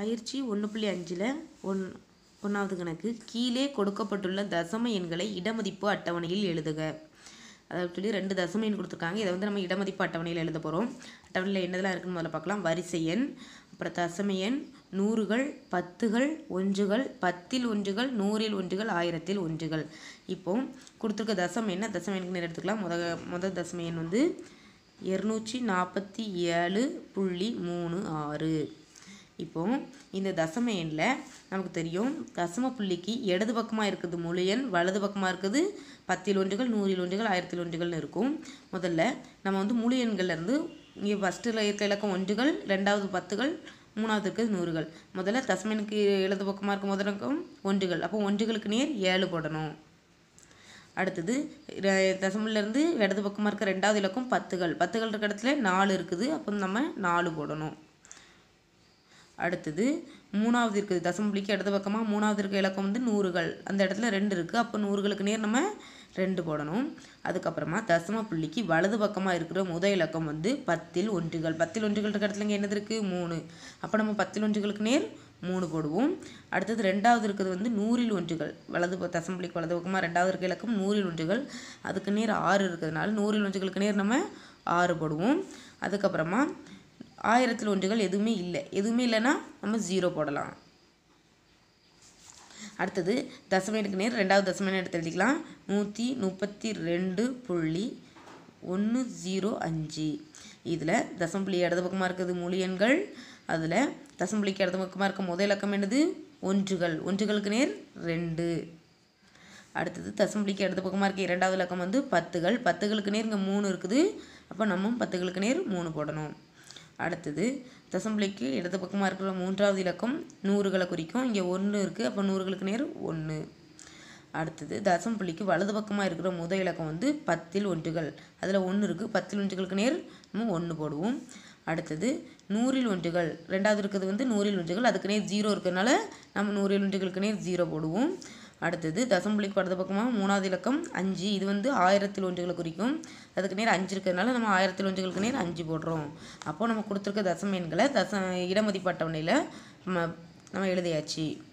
பயிற்சி ஒன்று புள்ளி அஞ்சில் ஒன் ஒன்றாவது கணக்கு கீழே கொடுக்கப்பட்டுள்ள தசம எண்களை இடமதிப்பு அட்டவணையில் எழுதுக அதாவது சொல்லி ரெண்டு தசம எண் கொடுத்துருக்காங்க இதை வந்து நம்ம இடமதிப்பு அட்டவணையில் எழுத போகிறோம் அட்டவணையில் என்னதெல்லாம் இருக்குன்னு முதல்ல பார்க்கலாம் வரிசை எண் அப்புறம் தசம எண் நூறுகள் பத்துகள் ஒன்றுகள் பத்தில் ஒன்றுகள் நூறில் ஒன்றுகள் ஆயிரத்தில் ஒன்றுகள் இப்போ கொடுத்துருக்க தசம எண்ணை தசம எண்ணுக்கு நேரம் எடுத்துக்கலாம் முத முதல் தசம எண் வந்து இரநூற்றி நாற்பத்தி ஏழு புள்ளி மூணு ஆறு இப்போ இந்த தசம எண்ணில் நமக்கு தெரியும் தசம புள்ளிக்கு இடது பக்கமாக இருக்குது முழு எண் வலது பக்கமாக இருக்குது பத்தில் ஒன்றுகள் நூறில் ஒன்றுகள் ஆயிரத்தில் ஒன்றுகள்னு இருக்கும் முதல்ல நம்ம வந்து முழு எண்கள்லேருந்து இங்கே ஃபஸ்ட்டில் இருக்க இலக்கம் ஒன்றுகள் ரெண்டாவது பத்துகள் மூணாவது இருக்கிறது நூறுகள் முதல்ல தசமனுக்கு இடது பக்கமாக இருக்க முதல் இலக்கம் ஒன்றுகள் அப்போ ஒன்றுகளுக்கு நேர் ஏழு போடணும் அடுத்தது ர- தசமிலேருந்து இடது பக்கமாக இருக்க ரெண்டாவது இலக்கம் பத்துகள் பத்துகள் இருக்க இடத்துல நாலு இருக்குது அப்போ நம்ம நாலு போடணும் அடுத்தது மூணாவது இருக்குது தசம புள்ளிக்கு இடது பக்கமாக மூணாவது இருக்க இலக்கம் வந்து நூறுகள் அந்த இடத்துல ரெண்டு இருக்குது அப்போ நூறுகளுக்கு நேர் நம்ம ரெண்டு போடணும் அதுக்கப்புறமா தசம புள்ளிக்கு வலது பக்கமாக இருக்கிற முத இலக்கம் வந்து பத்தில் ஒன்றுகள் பத்தில் ஒன்றுகள் இருக்க இடத்துல இங்கே என்னது இருக்குது மூணு அப்போ நம்ம பத்தில் ஒன்றுகளுக்கு நேர் மூணு போடுவோம் அடுத்தது ரெண்டாவது இருக்கிறது வந்து நூறில் ஒன்றுகள் வலது ப- தசம புள்ளிக்கு வலது பக்கமாக ரெண்டாவது இருக்க இலக்கம் நூறில் ஒன்றுகள் அதுக்கு நேர் ஆறு இருக்கிறதுனால நூறில் ஒன்றுகளுக்கு நேர் நம்ம ஆறு போடுவோம் அதுக்கப்புறமா ஆயிரத்தில் ஒன்றுகள் எதுவுமே இல்லை எதுவுமே இல்லைன்னா நம்ம ஜீரோ போடலாம் அடுத்தது தசமேனுக்கு நேர் ரெண்டாவது தசமேனு எடுத்து எழுதிக்கலாம் நூற்றி முப்பத்தி ரெண்டு புள்ளி ஒன்று ஜீரோ அஞ்சு இதில் தசம்புள்ளி இடது பக்கமாக இருக்குது முழு எண்கள் அதில் தசம்புள்ளிக்கு இடது பக்கமாக இருக்க முதல் இலக்கம் என்னது ஒன்றுகள் ஒன்றுகளுக்கு நேர் ரெண்டு அடுத்தது தசம்புள்ளிக்கு இடது பக்கமாக இருக்க இரண்டாவது இலக்கம் வந்து பத்துகள் பத்துகளுக்கு நேர் இங்கே மூணு இருக்குது அப்போ நம்ம பத்துகளுக்கு நேர் மூணு போடணும் அடுத்தது தசம்புள்ளிக்கு இடது பக்கமாக இருக்கிற மூன்றாவது இலக்கம் நூறுகளை குறிக்கும் இங்கே ஒன்று இருக்குது அப்போ நூறுகளுக்கு நேர் ஒன்று அடுத்தது தசம் புள்ளிக்கு வலது பக்கமாக இருக்கிற முத இலக்கம் வந்து பத்தில் ஒன்றுகள் அதில் ஒன்று இருக்குது பத்தில் ஒன்றுகளுக்கு நேர் நம்ம ஒன்று போடுவோம் அடுத்தது நூறில் ஒன்றுகள் ரெண்டாவது இருக்கிறது வந்து நூறில் ஒன்றுகள் அதுக்கு நேர் ஜீரோ இருக்கிறதுனால நம்ம நூறில் ஒன்றுகளுக்கு நேர் ஜீரோ போடுவோம் அடுத்தது தசம் புள்ளிக்கு வலது பக்கமாக மூணாவது இலக்கம் அஞ்சு இது வந்து ஆயிரத்தில் ஒன்றுகளை குறிக்கும் அதுக்கு நேர் அஞ்சு இருக்கிறதுனால நம்ம ஆயிரத்தில் ஒன்றுகளுக்கு நேர் அஞ்சு போடுறோம் அப்போ நம்ம கொடுத்துருக்க தசம எண்களை தச இடமதிப்பு அட்டவணையில் நம்ம நம்ம எழுதியாச்சு